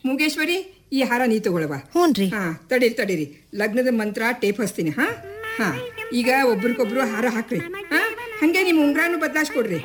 ಮುಗೇಶ್ವರಿ ಈ ಹಾರ ನೀ ತಗೊಳವ ಹ್ಞೂನ್ರಿ ಹಾ ತಡೀರಿ ತಡೀರಿ ಲಗ್ನದ ಮಂತ್ರ ಟೇಪ್ ಹಚ್ತೀನಿ ಹಾ ಹಾ ಈಗ ಒಬ್ರಿಗೊಬ್ರು ಹಾರ ಹಾಕ್ರಿ ಹಾ ಹಂಗೆ ನಿಮ್ಮ ಉಂಗ್ರಾನು ಬದಲಾಯಿಸ್ಕೊಡ್ರಿ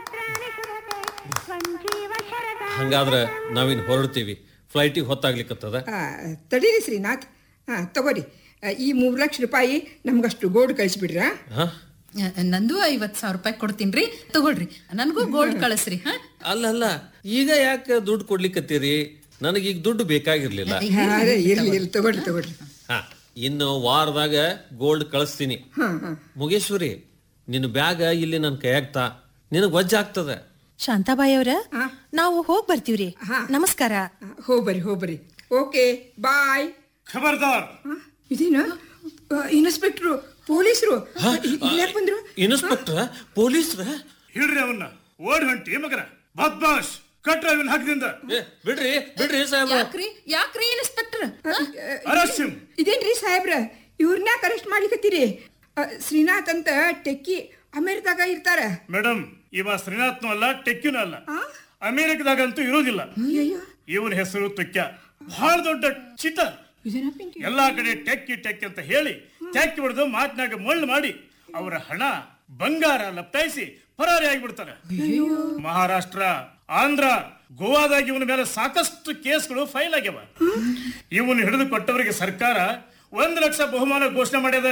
ಹಂಗಾದ್ರೆ ನಾವಿನ್ ಹೊರಡ್ತೀವಿ ಫ್ಲೈಟಿಗೆ ಹೊತ್ತಾಗ್ಲಿಕ್ಕತ್ತದ ಆ, ತಡೀರಿ ಶ್ರೀನಾಥ್ ಹಾ ತಗೋರಿ ಆ, ಈ ಮೂರು ಲಕ್ಷ ರೂಪಾಯಿ ನಮ್ಗಷ್ಟು ಗೋಲ್ಡ್ ಕಳಿಸ್ಬಿಡ್ರಾ ಹಾ ನಂದು ಐವತ್ ಸಾವಿರ ರೂಪಾಯಿ ಕೊಡ್ತೀನ್ರಿ ತಗೊಳ್ರಿ ನನಗೂ ಗೋಲ್ಡ್ ಕಳಿಸ್ರಿ ಹಾ ಅಲ್ಲ ಅಲ್ಲ ಈಗ ಯಾಕೆ ದುಡ್ಡು ಕೊಡ್ಲಿಕ್ಕತ್ತೀರಿ ನನಗೀಗ ದುಡ್ಡು ಬೇಕಾಗಿರ್ಲಿಲ್ಲ ಹಾ, ಅದೇ ಇರ್ಲಿ ಇರ್ಲಿ ತಗೊಳ್ರಿ ತಗೊಳ್ರಿ ಹಾ ಇನ್ನು ವಾರದಾಗ ಗೋಲ್ಡ್ ಕಳಿಸ್ತೀನಿ ಹಾ ಹಾ ಮುಗೇಶ್ವರಿ ನಿನ್ನ ಬ್ಯಾಗ ಇಲ್ಲಿ ನನ್ನ ಕೈಯಾಗ್ತಾ ನಿನಗ್ ವಜ್ಜ ಆಗ್ತದ ಶಾಂತಾಬಾಯಿ ಅವ್ರ ಹಾ. ನಾವು ಹೋಗ್ ಬರ್ತೀವ್ರಿ ಹಾ. ನಮಸ್ಕಾರ ಹೋಗ್ಬರಿ ಹೋಗ್ಬರಿ ಓಕೆ ಬಾಯ್ ಖಬರ್ದಾರ್ ಇದೇನು ಇನ್ಸ್ಪೆಕ್ಟ್ರು ಪೊಲೀಸರು ಇಲ್ಲೇ ಬಂದ್ರು ಇನ್ಸ್ಪೆಕ್ಟರ್ ಪೊಲೀಸ್ರ ಹಿಡ್ರಿ ಅವನ್ನ ಓಡ್ ಹೊಂಟಿ ಮಗನ ಬದ್ಮಾಶ್ ಕಟ್ರ ಇವನ್ ಹಾಕದಿಂದ ಏ, ಬಿಡ್ರಿ ಬಿಡ್ರಿ ಸಾಹೇಬ್ರ ಯಾಕ್ರಿ ಯಾಕ್ರಿ ಇನ್ಸ್ಪೆಕ್ಟರ್ ಅರೆಸ್ಟ್ ಹಿಮ್ ಇದೇನ್ರಿ ಸಾಹೇಬ್ರ ಇವ್ರನ್ನ ಅರೆಸ್ಟ್ ಮಾಡ್ಲಿಕತ್ತೀರಿ ಆ, ಶ್ರೀನಾಥ್ ಅಂತ ಟೆಕ್ಕಿ ಅಮೆರಿಕಾಗ ಇರ್ತಾರ ಮೇಡಮ್ ಇವ ಶ್ರೀನಾಥ್ನು ಅಲ್ಲ ಟೆಕ್ಕಿನೂ ಅಲ್ಲ ಅಮೆರಿಕದಾಗಂತೂ ಇರೋದಿಲ್ಲ ಅಯ್ಯಯ್ಯೋ ಇವನ ಹೆಸರು ತುಕ್ಯ ಬಹಳ ದೊಡ್ಡ ಚಿಟರ್ ಇದೇನ ಪಿಂಕಿ ಎಲ್ಲಾ ಕಡೆ ಟೆಕ್ಕಿ ಟೆಕ್ಕಿ ಅಂತ ಹೇಳಿ ಟ್ಯಾಕಿ ಹೊಡೆದು ಮಾತಿನಾಗ ಮಳ್ಳು ಮಾಡಿ ಅವರ ಹಣ ಬಂಗಾರ ಲಪ್ತಾಯಿಸಿ ಪರಾರಿ ಆಗಿಬಿಡ್ತಾರೆ ಮಹಾರಾಷ್ಟ್ರ ಆಂಧ್ರ ಗೋವಾದಾಗ ಇವನ ಮೇಲೆ ಸಾಕಷ್ಟು ಕೇಸ್ಗಳು ಫೈಲ್ ಆಗ್ಯಾವ ಇವನು ಹಿಡಿದು ಕೊಟ್ಟವರಿಗೆ ಸರ್ಕಾರ ಒಂದು ಲಕ್ಷ ಬಹುಮಾನ ಘೋಷಣೆ ಮಾಡ್ಯದ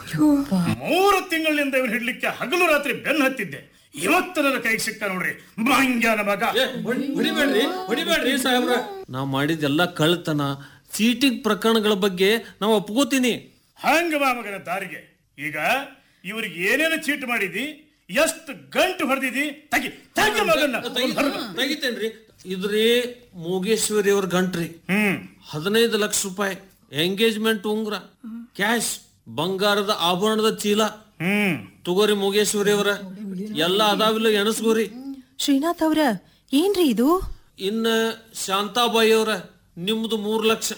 ಮೂರು ತಿಂಗಳಿನಿಂದ ಇವನು ಹಿಡ್ಲಿಕ್ಕೆ ಹಗಲು ರಾತ್ರಿ ಬೆನ್ನು ಹತ್ತಿದ್ದೆ ಇವತ್ತು ನನ್ನ ಕೈಗೆ ಸಿಕ್ಕ ನೋಡ್ರಿ ಮಂಗ್ಯಾನ ಮಗ ಏ, ಹೊಡಿ- ಹೊಡಿಬೇಡ್ರಿ ಹೊಡಿಬೇಡ್ರಿ ಸಾಹೇಬ್ರ ನಾವ್ ಮಾಡಿದೆಲ್ಲ ಕಳ್ತನ ಚೀಟಿಂಗ್ ಪ್ರಕರಣಗಳ ಬಗ್ಗೆ ನಾವು ಒಪ್ಕೋತೀನಿ ಹಂಗ ಬಾ ಮಗನ ದಾರಿಗೆ ಈಗ ಇವ್ರಿಗೆ ಏನೇನು ಚೀಟ್ ಮಾಡಿದಿ ಎಷ್ಟು ಗಂಟು ಹೊಡೆದಿದಿ ತಗಿ ತಗಿ ಮಗನ್ನ ತೆಗಿತೇನ್ರಿ ಇದ್ರಿ ಮೂಗೇಶ್ವರಿ ಅವ್ರ ಗಂಟ್ರಿ ಹ್ಮ್ ಹದಿನೈದು ಲಕ್ಷ ರೂಪಾಯಿ ಎಂಗೇಜ್ಮೆಂಟ್ ಉಂಗ್ರ ಕ್ಯಾಶ್ ಬಂಗಾರದ ಆಭರಣದ ಚೀಲ ಹ್ಮ್ ತಗೋರಿ ಮೂಗೇಶ್ವರಿ ಅವರ ಎಲ್ಲ ಅದಾವಿಲ್ಲ ಎಣಸ್ಗೋರಿ ಶ್ರೀನಾಥ್ ಅವ್ರ ಏನ್ರಿ ಇದು ಇನ್ನ ಶಾಂತಾಬಾಯಿ ಅವ್ರ ನಿಮ್ದು ಮೂರ್ ಲಕ್ಷ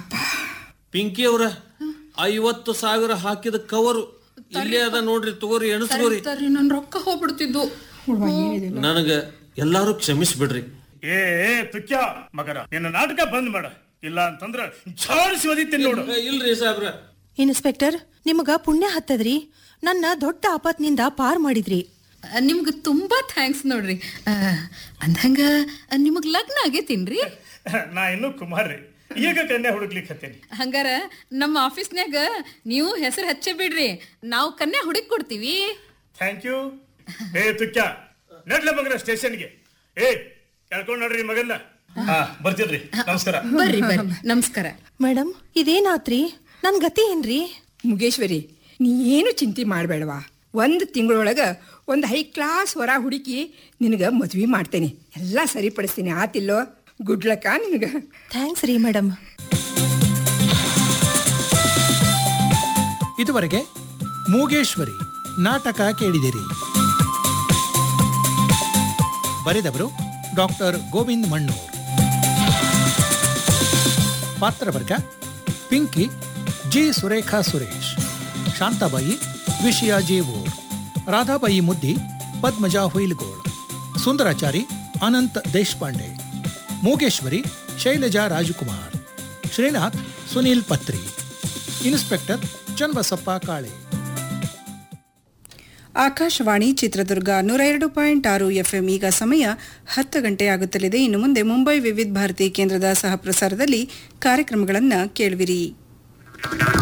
ಪಿಂಕಿ ಅವ್ರ ಐವತ್ತು ಸಾವಿರ ಹಾಕಿದ ಕವರು ಇಲ್ಲೇ ಅದ ನೋಡ್ರಿ ತಗೋರಿ ಎಣಸ್ಗೋರಿ ತರ್ರಿ ನನ್ ರೊಕ್ಕ ಹೋಗ್ಬಿಡ್ತಿದ್ದು ನನಗ ಎಲ್ಲಾರು ಕ್ಷಮಿಸ್ಬಿಡ್ರಿ ಏ ಏ, ತುಕ್ಯ ಮಗನ ನಿನ್ನ ನಾಟಕ ಬಂದ್ ಮಾಡ ಇಲ್ಲ ಅಂತಂದ್ರ ಝಾಡಿಸಿ ಒದಿತೀನಿ ನೋಡು ಏ, ಇಲ್ರಿ ಸಾಹೇಬ್ರ ಇನ್ಸ್ಪೆಕ್ಟರ್ ನಿಮಗ ಪುಣ್ಯ ಹತ್ತದ್ರಿ ನನ್ನ ದೊಡ್ಡ ಆಪತ್ನಿಂದ ಪಾರ್ ಮಾಡಿದ್ರಿ ನಿಮ್ಗೆ ತುಂಬಾ ಥ್ಯಾಂಕ್ಸ್ ನೋಡ್ರಿ ಆ, ಅಂದಂಗ ನಿಮಗ್ ಲಗ್ನ ಆಗೇತೀನ್ರಿ ನಾ ಇನ್ನು ಕುಮಾರ್ರಿ ಈಗ ಕನ್ಯಾ ಹುಡುಕ್ಲಿಕ್ಕೆ ಹತ್ತೇನಿ ಹಂಗಾರ ನಮ್ಮ ಆಫೀಸ್ನ್ಯಾಗ ನೀವು ಹೆಸರು ಹಚ್ಚೇ ಬಿಡ್ರಿ ನಾವು ಕನ್ಯಾ ಹುಡುಕ್ ಕೊಡ್ತೀವಿ ಥ್ಯಾಂಕ್ ಯು ಏ ತುಕ್ಯ ನಡ್ಲ ಮಗನ ಸ್ಟೇಷನ್ಗೆ ಏ ಕೇಳ್ಕೊಂಡ್ ನೋಡ್ರಿ ಮಗನ್ನ ಹಾ ಬರ್ತಿದ್ರಿ ನಮಸ್ಕಾರ ಬರ್ರಿ ಬರ್ರಿ ನಮಸ್ಕಾರ ಮೇಡಮ್ ಇದೇನಾತ್ರಿ ನನ್ ಗತಿ ಏನ್ರಿ ಮುಗೇಶ್ವರಿ ನೀ ಏನು ಚಿಂತೆ ಮಾಡಬೇಡವಾ ಒಂದು ತಿಂಗಳೊಳಗ ಒಂದು ಹೈ ಕ್ಲಾಸ್ ಹೊರ ಹುಡುಕಿ ನಿನಗೆ ಮದ್ವೆ ಮಾಡ್ತೇನೆ ಎಲ್ಲ ಸರಿಪಡಿಸ್ತೀನಿ ಆತಿಲ್ಲೋ ಗುಡ್ ಲಕ್ಕ ನಿನಗೆ ಥ್ಯಾಂಕ್ಸ್ ರೀ ಮೇಡಮ್ ಇದುವರೆಗೆ ಮೂಗೇಶ್ವರಿ ನಾಟಕ ಕೇಳಿದಿರಿ ಬರೆದವರು ಡಾಕ್ಟರ್ ಗೋವಿಂದ್ ಮಣ್ಣೂರ್ ಪಾತ್ರವರ್ಗ ಪಿಂಕಿ ಜಿ ಸುರೇಖಾ ಸುರೇಶ್ ಶಾಂತಾಬಾಯಿ ವಿಷಯ ಜೇವೂರ್ ರಾಧಾಬಾಯಿ ಮುದ್ದಿ ಪದ್ಮಜಾ ಹುಯಿಲ್ಗೋಳ್ ಸುಂದರಾಚಾರಿ ಅನಂತ್ ದೇಶಪಾಂಡೆ ಮೂಗೇಶ್ವರಿ ಶೈಲಜಾ ರಾಜಕುಮಾರ್ ಶ್ರೀನಾಥ್ ಸುನೀಲ್ ಪತ್ರಿ ಇನ್ಸ್ಪೆಕ್ಟರ್ ಚನ್ನಬಸಪ್ಪ ಕಾಳೆ ಆಕಾಶವಾಣಿ ಚಿತ್ರದುರ್ಗ ನೂರ ಎರಡು ಪಾಯಿಂಟ್ ಆರು ಎಫ್ಎಂ ಈಗ ಸಮಯ ಹತ್ತು ಗಂಟೆ ಆಗುತ್ತಲಿದೆ ಇನ್ನು ಮುಂದೆ ಮುಂಬೈ ವಿವಿಧ ಭಾರತಿ ಕೇಂದ್ರದ ಸಹ ಪ್ರಸಾರದಲ್ಲಿ ಕಾರ್ಯಕ್ರಮಗಳನ್ನು ಕೇಳುವಿರಿ